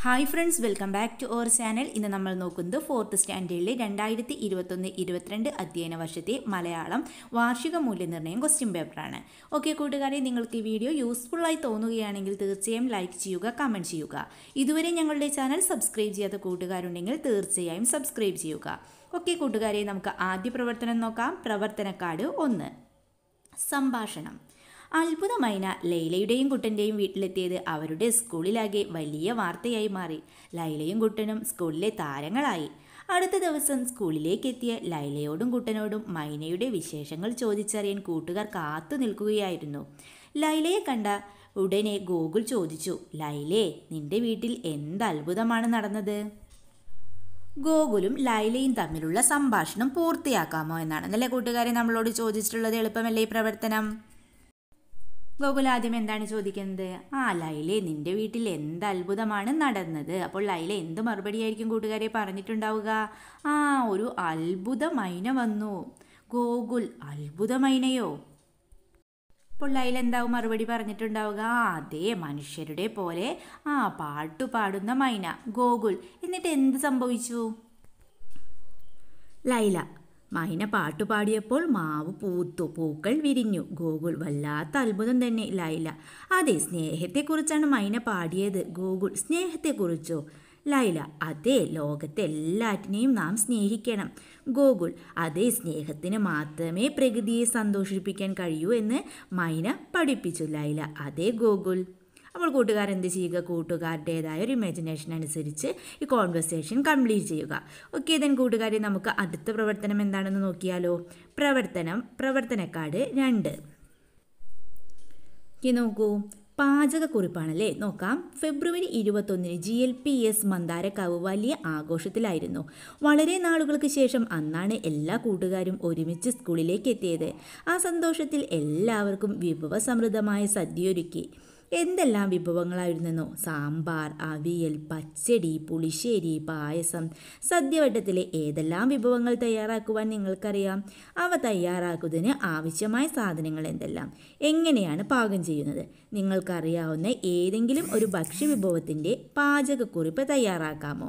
hi friends welcome back to our channel ഇന്ന് നമ്മൾ നോക്കുന്നത് ഫോർത്ത് സ്റ്റാൻഡേർഡിലെ രണ്ടായിരത്തി ഇരുപത്തൊന്ന് ഇരുപത്തിരണ്ട് അധ്യയന വർഷത്തെ മലയാളം വാർഷിക മൂല്യനിർണ്ണയം ക്വസ്റ്റ്യൻ പേപ്പറാണ് ഓക്കെ കൂട്ടുകാരെ നിങ്ങൾക്ക് ഈ വീഡിയോ യൂസ്ഫുള്ളായി തോന്നുകയാണെങ്കിൽ തീർച്ചയായും ലൈക്ക് ചെയ്യുക കമൻറ്റ് ചെയ്യുക ഇതുവരെ ഞങ്ങളുടെ ചാനൽ സബ്സ്ക്രൈബ് ചെയ്യാത്ത കൂട്ടുകാരുണ്ടെങ്കിൽ തീർച്ചയായും സബ്സ്ക്രൈബ് ചെയ്യുക ഓക്കെ കൂട്ടുകാരെ നമുക്ക് ആദ്യ പ്രവർത്തനം നോക്കാം പ്രവർത്തനക്കാട് ഒന്ന് സംഭാഷണം അത്ഭുതമൈന ലൈലയുടെയും കുട്ടൻ്റെയും വീട്ടിലെത്തിയത് അവരുടെ സ്കൂളിലാകെ വലിയ വാർത്തയായി മാറി ലൈലയും കുട്ടനും സ്കൂളിലെ താരങ്ങളായി അടുത്ത ദിവസം സ്കൂളിലേക്ക് എത്തിയ ലൈലയോടും കുട്ടനോടും മൈനയുടെ വിശേഷങ്ങൾ ചോദിച്ചറിയാൻ കൂട്ടുകാർ കാത്തു നിൽക്കുകയായിരുന്നു ലൈലയെ കണ്ട ഉടനെ ഗോകുൽ ചോദിച്ചു ലൈലേ നിന്റെ വീട്ടിൽ എന്ത് അത്ഭുതമാണ് നടന്നത് ഗോകുലും ലൈലയും തമ്മിലുള്ള സംഭാഷണം പൂർത്തിയാക്കാമോ എന്നാണ് നല്ല കൂട്ടുകാരെ നമ്മളോട് ചോദിച്ചിട്ടുള്ളത് എളുപ്പമല്ലേ ഈ പ്രവർത്തനം ഗോകുൽ ആദ്യം എന്താണ് ചോദിക്കുന്നത് ആ ലൈലെ നിന്റെ വീട്ടിൽ എന്ത് അത്ഭുതമാണ് നടന്നത് അപ്പോൾ ലൈല എന്ത് മറുപടിയായിരിക്കും കൂട്ടുകാരെ പറഞ്ഞിട്ടുണ്ടാവുക ആ ഒരു അത്ഭുത മൈന വന്നു ഗോകുൽ അത്ഭുത മൈനയോ അപ്പോൾ ലൈല എന്താവും മറുപടി പറഞ്ഞിട്ടുണ്ടാവുക ആ അതെ മനുഷ്യരുടെ പോലെ ആ പാട്ടു പാടുന്ന മൈന ഗോകുൽ എന്നിട്ട് എന്ത് സംഭവിച്ചു ലൈല മൈന പാട്ടുപാടിയപ്പോൾ മാവ് പൂത്തു പൂക്കൾ വിരിഞ്ഞു ഗോകുൽ വല്ലാത്ത അത്ഭുതം തന്നെ ലൈല അതെ സ്നേഹത്തെക്കുറിച്ചാണ് മൈന പാടിയത് ഗോകുൽ സ്നേഹത്തെക്കുറിച്ചോ ലൈല അതെ ലോകത്തെ എല്ലാറ്റിനെയും നാം സ്നേഹിക്കണം ഗോകുൽ അതേ സ്നേഹത്തിന് മാത്രമേ പ്രകൃതിയെ സന്തോഷിപ്പിക്കാൻ കഴിയൂ എന്ന് മൈന പഠിപ്പിച്ചു ലൈല അതേ ഗോകുൽ അപ്പോൾ കൂട്ടുകാർ എന്ത് ചെയ്യുക കൂട്ടുകാരുടേതായ ഒരു ഇമാജിനേഷൻ അനുസരിച്ച് ഈ കോൺവെർസേഷൻ കംപ്ലീറ്റ് ചെയ്യുക ഓക്കെ ദെൻ കൂട്ടുകാരെ നമുക്ക് അടുത്ത പ്രവർത്തനം എന്താണെന്ന് നോക്കിയാലോ പ്രവർത്തനം പ്രവർത്തനക്കാട് രണ്ട് ഈ നോക്കൂ പാചകക്കുറിപ്പാണല്ലേ നോക്കാം ഫെബ്രുവരി ഇരുപത്തൊന്നിന് G L P S Mandarakkavu വലിയ ആഘോഷത്തിലായിരുന്നു വളരെ നാളുകൾക്ക് ശേഷം അന്നാണ് എല്ലാ കൂട്ടുകാരും ഒരുമിച്ച് സ്കൂളിലേക്ക് എത്തിയത് ആ സന്തോഷത്തിൽ എല്ലാവർക്കും വിഭവസമൃദ്ധമായ സദ്യയൊരുക്കി എന്തെല്ലാം വിഭവങ്ങളായിരുന്നെന്നോ സാമ്പാർ അവിയൽ പച്ചടി പുളിശ്ശേരി പായസം സദ്യവട്ടത്തിലെ ഏതെല്ലാം വിഭവങ്ങൾ തയ്യാറാക്കുവാൻ നിങ്ങൾക്കറിയാം അവ തയ്യാറാക്കുന്നതിന് ആവശ്യമായ സാധനങ്ങൾ എന്തെല്ലാം എങ്ങനെയാണ് പാകം ചെയ്യുന്നത് നിങ്ങൾക്കറിയാവുന്ന ഏതെങ്കിലും ഒരു ഭക്ഷ്യവിഭവത്തിൻ്റെ പാചകക്കുറിപ്പ് തയ്യാറാക്കാമോ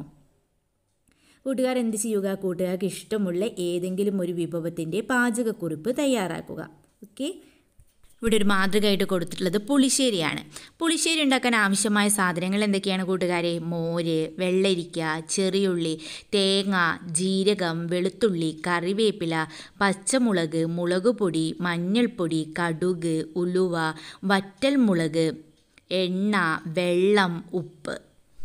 കൂട്ടുകാർ എന്ത് ചെയ്യുക കൂട്ടുകാർക്ക് ഇഷ്ടമുള്ള ഏതെങ്കിലും ഒരു വിഭവത്തിൻ്റെ പാചകക്കുറിപ്പ് തയ്യാറാക്കുക ഓക്കെ ഇവിടെ ഒരു മാതൃകയായിട്ട് കൊടുത്തിട്ടുള്ളത് പുളിശ്ശേരിയാണ് പുളിശ്ശേരി ഉണ്ടാക്കാൻ ആവശ്യമായ സാധനങ്ങൾ എന്തൊക്കെയാണ് കൂട്ടുകാരെ മോര് വെള്ളരിക്ക ചെറിയുള്ളി തേങ്ങ ജീരകം വെളുത്തുള്ളി കറിവേപ്പില പച്ചമുളക് മുളക് പൊടി മഞ്ഞൾപ്പൊടി കടുക് ഉലുവ വറ്റൽമുളക് എണ്ണ വെള്ളം ഉപ്പ്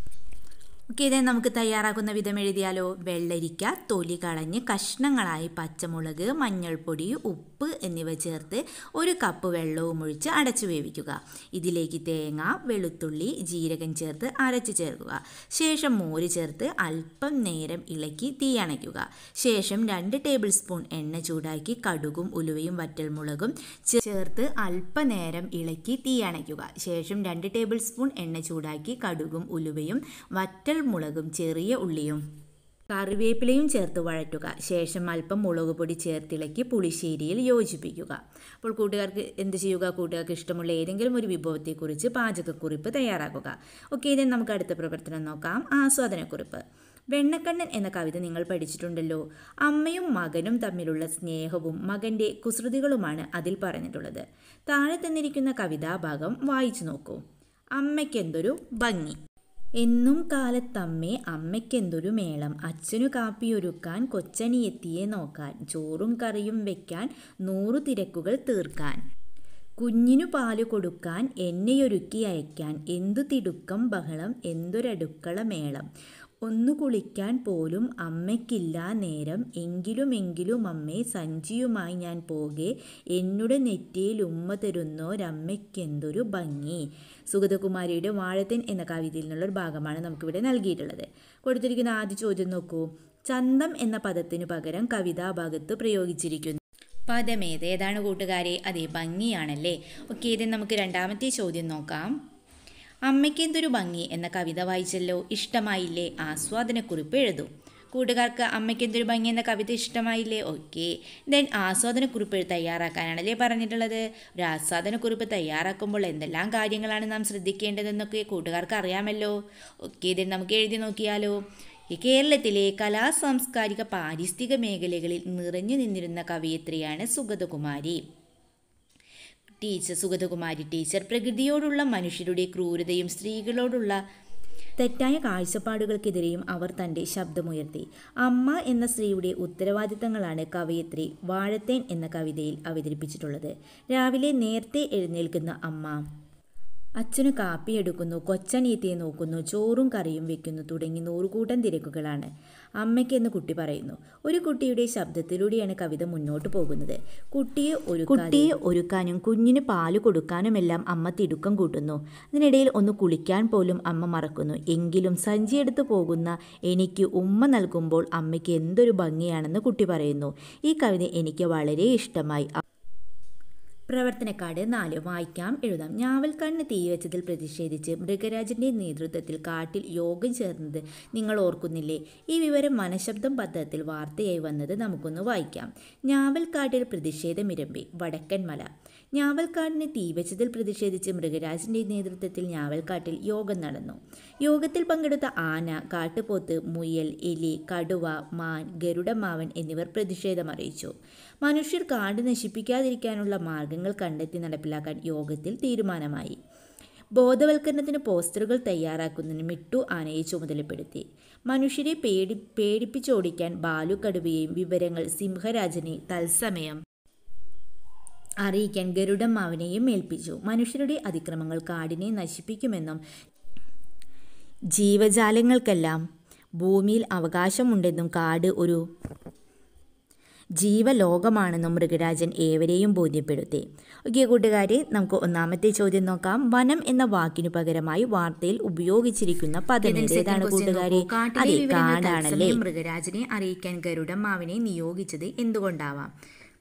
ഓക്കെ ഇതേ നമുക്ക് തയ്യാറാക്കുന്ന വിധം എഴുതിയാലോ വെള്ളരിക്ക തൊലി കളഞ്ഞ് കഷ്ണങ്ങളായി പച്ചമുളക് മഞ്ഞൾപ്പൊടി ഉപ്പ് എന്നിവ ചേർത്ത് ഒരു കപ്പ് വെള്ളവും ഒഴിച്ച് അടച്ചു വേവിക്കുക ഇതിലേക്ക് തേങ്ങ വെളുത്തുള്ളി ജീരകം ചേർത്ത് അരച്ച് ചേർക്കുക ശേഷം മോര് ചേർത്ത് അല്പം നേരം ഇളക്കി തീ അണയ്ക്കുക ശേഷം രണ്ട് ടേബിൾ സ്പൂൺ എണ്ണ ചൂടാക്കി കടുകും ഉലുവയും വറ്റൽമുളകും ചേർത്ത് അല്പനേരം ഇളക്കി തീ അണയ്ക്കുക ശേഷം രണ്ട് ടേബിൾ സ്പൂൺ എണ്ണ ചൂടാക്കി കടുകും ഉലുവയും വറ്റൽ മുളകും ചെറിയ ഉള്ളിയും കറിവേപ്പിലയും ചേർത്ത് വഴറ്റുക ശേഷം അല്പം മുളക് പൊടി ചേർത്തിളക്കി പുളിശ്ശേരിയിൽ യോജിപ്പിക്കുക അപ്പോൾ കൂട്ടുകാർക്ക് എന്ത് ചെയ്യുക കൂട്ടുകാർക്ക് ഇഷ്ടമുള്ള ഏതെങ്കിലും ഒരു വിഭവത്തെക്കുറിച്ച് പാചകക്കുറിപ്പ് തയ്യാറാക്കുക ഓക്കെ ഇതേ നമുക്ക് അടുത്ത പ്രവർത്തനം നോക്കാം ആസ്വാദനക്കുറിപ്പ് വെണ്ണക്കണ്ണൻ എന്ന കവിത നിങ്ങൾ പഠിച്ചിട്ടുണ്ടല്ലോ അമ്മയും മകനും തമ്മിലുള്ള സ്നേഹവും മകൻ്റെ കുസൃതികളുമാണ് അതിൽ പറഞ്ഞിട്ടുള്ളത് താഴെ തന്നിരിക്കുന്ന കവിതാഭാഗം വായിച്ചു നോക്കൂ അമ്മയ്ക്കെന്തൊരു ഭംഗി എന്നും കാലത്തമ്മേ അമ്മയ്ക്കെന്തൊരു മേളം അച്ഛനു കാപ്പിയൊരുക്കാൻ കൊച്ചനിയെത്തിയെ നോക്കാൻ ചോറും കറിയും വെക്കാൻ നൂറു തിരക്കുകൾ തീർക്കാൻ കുഞ്ഞിനു പാല് കൊടുക്കാൻ എന്നെയൊരുക്കി അയക്കാൻ എന്തു തിടുക്കം ബഹളം എന്തൊരടുക്കള മേളം ഒന്നു കുളിക്കാൻ പോലും അമ്മയ്ക്കില്ല നേരം എങ്കിലും എങ്കിലും അമ്മേ സഞ്ചിയുമായി ഞാൻ പോകെ എന്നുടെ നെറ്റിയിൽ ഉമ്മ തരുന്നോരമ്മയ്ക്കെന്തൊരു ഭംഗി സുഗതകുമാരിയുടെ വാഴത്തൻ എന്ന കവിതയിൽ നിന്നുള്ളൊരു ഭാഗമാണ് നമുക്കിവിടെ നൽകിയിട്ടുള്ളത് കൊടുത്തിരിക്കുന്ന ആദ്യ ചോദ്യം നോക്കൂ ചന്തം എന്ന പദത്തിനു പകരം കവിതാഭാഗത്ത് പ്രയോഗിച്ചിരിക്കുന്നു പദമേത് ഏതാണ് കൂട്ടുകാരെ അതെ ഭംഗിയാണല്ലേ ഓക്കെ ഇത് നമുക്ക് രണ്ടാമത്തെ ചോദ്യം നോക്കാം അമ്മയ്ക്ക് എന്തൊരു ഭംഗി എന്ന കവിത വായിച്ചല്ലോ ഇഷ്ടമായില്ലേ ആസ്വാദനക്കുറിപ്പ് എഴുതൂ കൂട്ടുകാർക്ക് അമ്മയ്ക്ക് എന്തൊരു ഭംഗി എന്ന കവിത ഇഷ്ടമായില്ലേ ഓക്കെ ദെൻ ആസ്വാദനക്കുറിപ്പ് തയ്യാറാക്കാനാണല്ലേ പറഞ്ഞിട്ടുള്ളത് ഒരു ആസ്വാദനക്കുറിപ്പ് തയ്യാറാക്കുമ്പോൾ എന്തെല്ലാം കാര്യങ്ങളാണ് നാം ശ്രദ്ധിക്കേണ്ടതെന്നൊക്കെ കൂട്ടുകാർക്ക് അറിയാമല്ലോ ഓക്കെ ദെൻ നമുക്ക് എഴുതി നോക്കിയാലോ ഈ കേരളത്തിലെ കലാ സാംസ്കാരിക പാരിസ്ഥിതിക മേഖലകളിൽ നിറഞ്ഞു നിന്നിരുന്ന കവയിത്രിയാണ് സുഗതകുമാരി ടീച്ചർ സുഗതകുമാരി ടീച്ചർ പ്രകൃതിയോടുള്ള മനുഷ്യരുടെ ക്രൂരതയും സ്ത്രീകളോടുള്ള തെറ്റായ കാഴ്ചപ്പാടുകൾക്കെതിരെയും അവർ തൻ്റെ ശബ്ദമുയർത്തി അമ്മ എന്ന സ്ത്രീയുടെ ഉത്തരവാദിത്തങ്ങളാണ് കവയിത്രി വാഴത്തേൻ എന്ന കവിതയിൽ അവതരിപ്പിച്ചിട്ടുള്ളത് രാവിലെ നേരത്തെ എഴുന്നേൽക്കുന്ന അമ്മ അച്ഛനു കാപ്പിയെടുക്കുന്നു കൊച്ചനിയത്തിയെ നോക്കുന്നു ചോറും കറിയും വെക്കുന്നു തുടങ്ങി നൂറുകൂട്ടം തിരക്കുകളാണ് അമ്മയ്ക്കെന്ന് കുട്ടി പറയുന്നു ഒരു കുട്ടിയുടെ ശബ്ദത്തിലൂടെയാണ് കവിത മുന്നോട്ട് പോകുന്നത് കുട്ടിയെ ഒരു കുട്ടിയെ ഒരുക്കാനും കുഞ്ഞിന് പാല് കൊടുക്കാനുമെല്ലാം അമ്മ തിടുക്കം കൂട്ടുന്നു അതിനിടയിൽ ഒന്ന് കുളിക്കാൻ പോലും അമ്മ മറക്കുന്നു എങ്കിലും സഞ്ചിയെടുത്ത് പോകുന്ന എനിക്ക് ഉമ്മ നൽകുമ്പോൾ അമ്മയ്ക്ക് എന്തൊരു ഭംഗിയാണെന്ന് കുട്ടി പറയുന്നു ഈ കവിത എനിക്ക് വളരെ ഇഷ്ടമായി പ്രവർത്തനക്കാട് നാല് വായിക്കാം എഴുതാം ഞാവൽക്കാടിന് തീവച്ചതിൽ പ്രതിഷേധിച്ച് മൃഗരാജന്റെ നേതൃത്വത്തിൽ കാട്ടിൽ യോഗം ചേർന്നത് നിങ്ങൾ ഓർക്കുന്നില്ലേ ഈ വിവരം മനഃശബ്ദം പദ്ധതിയിൽ വാർത്തയായി വന്നത് നമുക്കൊന്ന് വായിക്കാം ഞാവൽക്കാട്ടിൽ പ്രതിഷേധമിരമ്പി വടക്കൻമല ഞാവൽക്കാടിന് തീവച്ചതിൽ പ്രതിഷേധിച്ച് മൃഗരാജന്റെ നേതൃത്വത്തിൽ ഞാവൽക്കാട്ടിൽ യോഗം നടന്നു യോഗത്തിൽ പങ്കെടുത്ത ആന കാട്ടുപോത്ത് മുയൽ എലി കടുവ മാൻ ഗരുഡമാവൻ എന്നിവർ പ്രതിഷേധമറിയിച്ചു മനുഷ്യർ കാട് നശിപ്പിക്കാതിരിക്കാനുള്ള മാർഗങ്ങൾ കണ്ടെത്തി നടപ്പിലാക്കാൻ യോഗത്തിൽ തീരുമാനമായി ബോധവൽക്കരണത്തിന് പോസ്റ്ററുകൾ തയ്യാറാക്കുന്നതിന് മിട്ടു ആനയെ ചുമതലപ്പെടുത്തി മനുഷ്യരെ പേടി പേടിപ്പിച്ചോടിക്കാൻ ബാലു കടുവയെയും വിവരങ്ങൾ സിംഹരാജനെ തത്സമയം അറിയിക്കാൻ ഗരുഡമ്മാവിനെയും ഏൽപ്പിച്ചു മനുഷ്യരുടെ അതിക്രമങ്ങൾ കാടിനെ നശിപ്പിക്കുമെന്നും ജീവജാലങ്ങൾക്കെല്ലാം ഭൂമിയിൽ അവകാശമുണ്ടെന്നും കാട് ഒരു ജീവലോകമാണെന്നും മൃഗരാജൻ ഏവരെയും ബോധ്യപ്പെടുത്തി ഓക്കെ കൂട്ടുകാരെ നമുക്ക് ഒന്നാമത്തെ ചോദ്യം നോക്കാം വനം എന്ന വാക്കിനു പകരമായി വാർത്തയിൽ ഉപയോഗിച്ചിരിക്കുന്ന പദം ഏതാണ് കൂട്ടുകാരെ അതെ കാടാണല്ലേ മൃഗരാജനെ അറിയിക്കാൻ ഗരുഡമ്മാവിനെ നിയോഗിച്ചത് എന്തുകൊണ്ടാവാം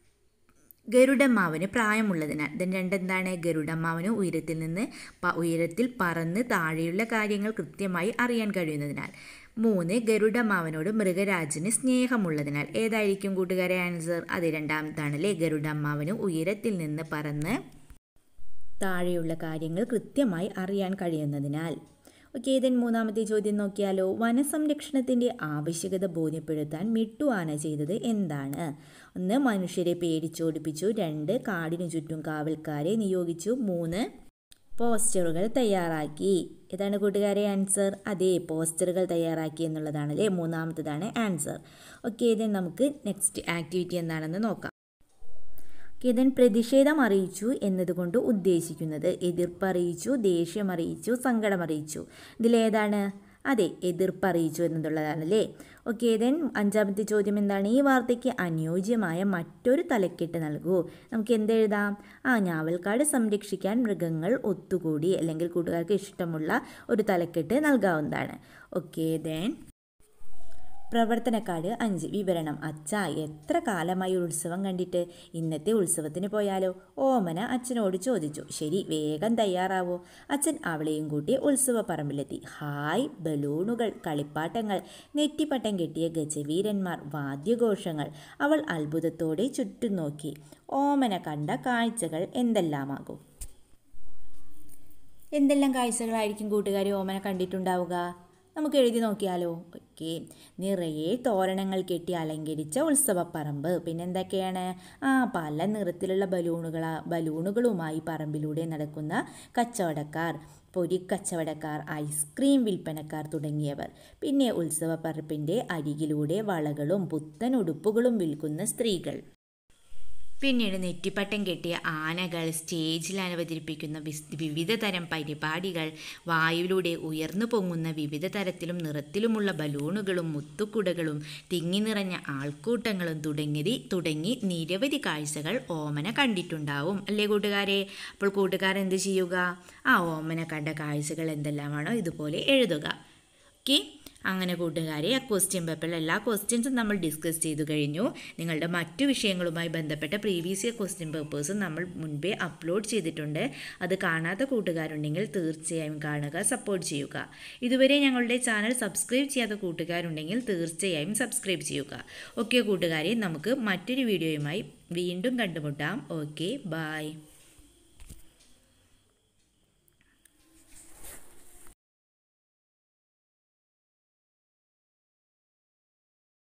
ഗരുഡമ്മാവന് പ്രായമുള്ളതിനാൽ ദെൻ രണ്ടെന്താണ് ഗരുഡമ്മാവന് ഉയരത്തിൽ നിന്ന് ഉയരത്തിൽ പറന്ന് താഴെയുള്ള കാര്യങ്ങൾ കൃത്യമായി അറിയാൻ കഴിയുന്നതിനാൽ മൂന്ന് ഗരുഡമ്മാവനോട് മൃഗരാജന് സ്നേഹമുള്ളതിനാൽ ഏതായിരിക്കും കൂട്ടുകാരെ ആൻസർ അത് രണ്ടാമത്താണല്ലേ ഗരുഡമ്മാവന് ഉയരത്തിൽ നിന്ന് പറന്ന് താഴെയുള്ള കാര്യങ്ങൾ കൃത്യമായി അറിയാൻ കഴിയുന്നതിനാൽ ഓക്കെ ദെൻ മൂന്നാമത്തെ ചോദ്യം നോക്കിയാലോ വനസംരക്ഷണത്തിൻ്റെ ആവശ്യകത ബോധ്യപ്പെടുത്താൻ മിട്ടു ആന ചെയ്തത് എന്താണ് ഒന്ന് മനുഷ്യരെ പേടിച്ചോടിപ്പിച്ചു രണ്ട് കാടിനു ചുറ്റും കാവൽക്കാരെ നിയോഗിച്ചു മൂന്ന് പോസ്റ്ററുകൾ തയ്യാറാക്കി ഏതാണ് കൂട്ടുകാരെ ആൻസർ അതെ പോസ്റ്ററുകൾ തയ്യാറാക്കി എന്നുള്ളതാണ് അല്ലേ മൂന്നാമത്തതാണ് ആൻസർ ഓക്കെ ദെൻ നമുക്ക് നെക്സ്റ്റ് ആക്ടിവിറ്റി എന്താണെന്ന് നോക്കാം കിതൻ പ്രതിഷേധം അറിയിച്ചു എന്നതുകൊണ്ട് ഉദ്ദേശിക്കുന്നത് എതിർപ്പറിയിച്ചു ദേഷ്യം അറിയിച്ചു സങ്കടം അറിയിച്ചു ഇതിലേതാണ് അതെ എതിർപ്പറിയിച്ചു എന്നുള്ളതാണല്ലേ ഓക്കെ ദെൻ അഞ്ചാമത്തെ ചോദ്യം എന്താണ് ഈ വാർത്തയ്ക്ക് അനുയോജ്യമായ മറ്റൊരു തലക്കെട്ട് നൽകൂ നമുക്ക് എന്തെഴുതാം ആ ഞാവൽക്കാട് സംരക്ഷിക്കാൻ മൃഗങ്ങൾ ഒത്തുകൂടി അല്ലെങ്കിൽ കൂട്ടുകാർക്ക് ഇഷ്ടമുള്ള ഒരു തലക്കെട്ട് നൽകാവുന്നതാണ് ഓക്കെ ദെൻ പ്രവർത്തനക്കാട് അഞ്ച് വിവരണം അച്ഛ എത്ര കാലമായി ഉത്സവം കണ്ടിട്ട് ഇന്നത്തെ ഉത്സവത്തിന് പോയാലോ ഓമന അച്ഛനോട് ചോദിച്ചു ശരി വേഗം തയ്യാറാവോ അച്ഛൻ അവളെയും കൂട്ടി ഉത്സവ പറമ്പിലെത്തി ഹായ് ബലൂണുകൾ കളിപ്പാട്ടങ്ങൾ നെറ്റിപ്പട്ടം കെട്ടിയ ഗജവീരന്മാർ വാദ്യഘോഷങ്ങൾ അവൾ അത്ഭുതത്തോടെ ചുറ്റും നോക്കി ഓമന കണ്ട കാഴ്ചകൾ എന്തെല്ലാമാകും എന്തെല്ലാം കാഴ്ചകളായിരിക്കും കൂട്ടുകാരി ഓമന കണ്ടിട്ടുണ്ടാവുക നമുക്ക് എഴുതി നോക്കിയാലോ ഓക്കെ നിറയെ തോരണങ്ങൾ കെട്ടി അലങ്കരിച്ച ഉത്സവപ്പറമ്പ് പിന്നെന്തൊക്കെയാണ് ആ പല നിറത്തിലുള്ള ബലൂണുകള ബലൂണുകളുമായി പറമ്പിലൂടെ നടക്കുന്ന കച്ചവടക്കാർ പൊരിക്കച്ചവടക്കാർ ഐസ്ക്രീം വിൽപ്പനക്കാർ തുടങ്ങിയവർ പിന്നെ ഉത്സവപ്പറമ്പിൻ്റെ അരികിലൂടെ വളകളും പുത്തൻ ഉടുപ്പുകളും വിൽക്കുന്ന സ്ത്രീകൾ പിന്നീട് നെറ്റിപ്പട്ടം കെട്ടിയ ആനകൾ സ്റ്റേജിൽ അവതരിപ്പിക്കുന്ന വിവിധ തരം പരിപാടികൾ വായുവിലൂടെ ഉയർന്നു പൊങ്ങുന്ന വിവിധ തരത്തിലും നിറത്തിലുമുള്ള ബലൂണുകളും മുത്തുക്കുടകളും തിങ്ങി നിറഞ്ഞ ആൾക്കൂട്ടങ്ങളും തുടങ്ങി തുടങ്ങി നിരവധി കാഴ്ചകൾ ഓമന കണ്ടിട്ടുണ്ടാവും അല്ലേ കൂട്ടുകാരെ അപ്പോൾ കൂട്ടുകാർ എന്ത് ചെയ്യുക ആ ഓമന കണ്ട കാഴ്ചകൾ എന്തെല്ലാമാണോ ഇതുപോലെ എഴുതുക ഓക്കെ അങ്ങനെ കൂട്ടുകാരെ ആ ക്വസ്റ്റ്യൻ പേപ്പറിൽ എല്ലാ ക്വസ്റ്റ്യൻസും നമ്മൾ ഡിസ്കസ് ചെയ്തു കഴിഞ്ഞു നിങ്ങളുടെ മറ്റു വിഷയങ്ങളുമായി ബന്ധപ്പെട്ട പ്രീവിയസ് ഇയർ ക്വസ്റ്റ്യൻ പേപ്പേഴ്സും നമ്മൾ മുൻപേ അപ്ലോഡ് ചെയ്തിട്ടുണ്ട് അത് കാണാത്ത കൂട്ടുകാരുണ്ടെങ്കിൽ തീർച്ചയായും കാണുക സപ്പോർട്ട് ചെയ്യുക ഇതുവരെ ഞങ്ങളുടെ ചാനൽ സബ്സ്ക്രൈബ് ചെയ്യാത്ത കൂട്ടുകാരുണ്ടെങ്കിൽ തീർച്ചയായും സബ്സ്ക്രൈബ് ചെയ്യുക ഓക്കെ കൂട്ടുകാരെ നമുക്ക് മറ്റൊരു വീഡിയോയുമായി വീണ്ടും കണ്ടുമുട്ടാം ഓക്കെ ബായ്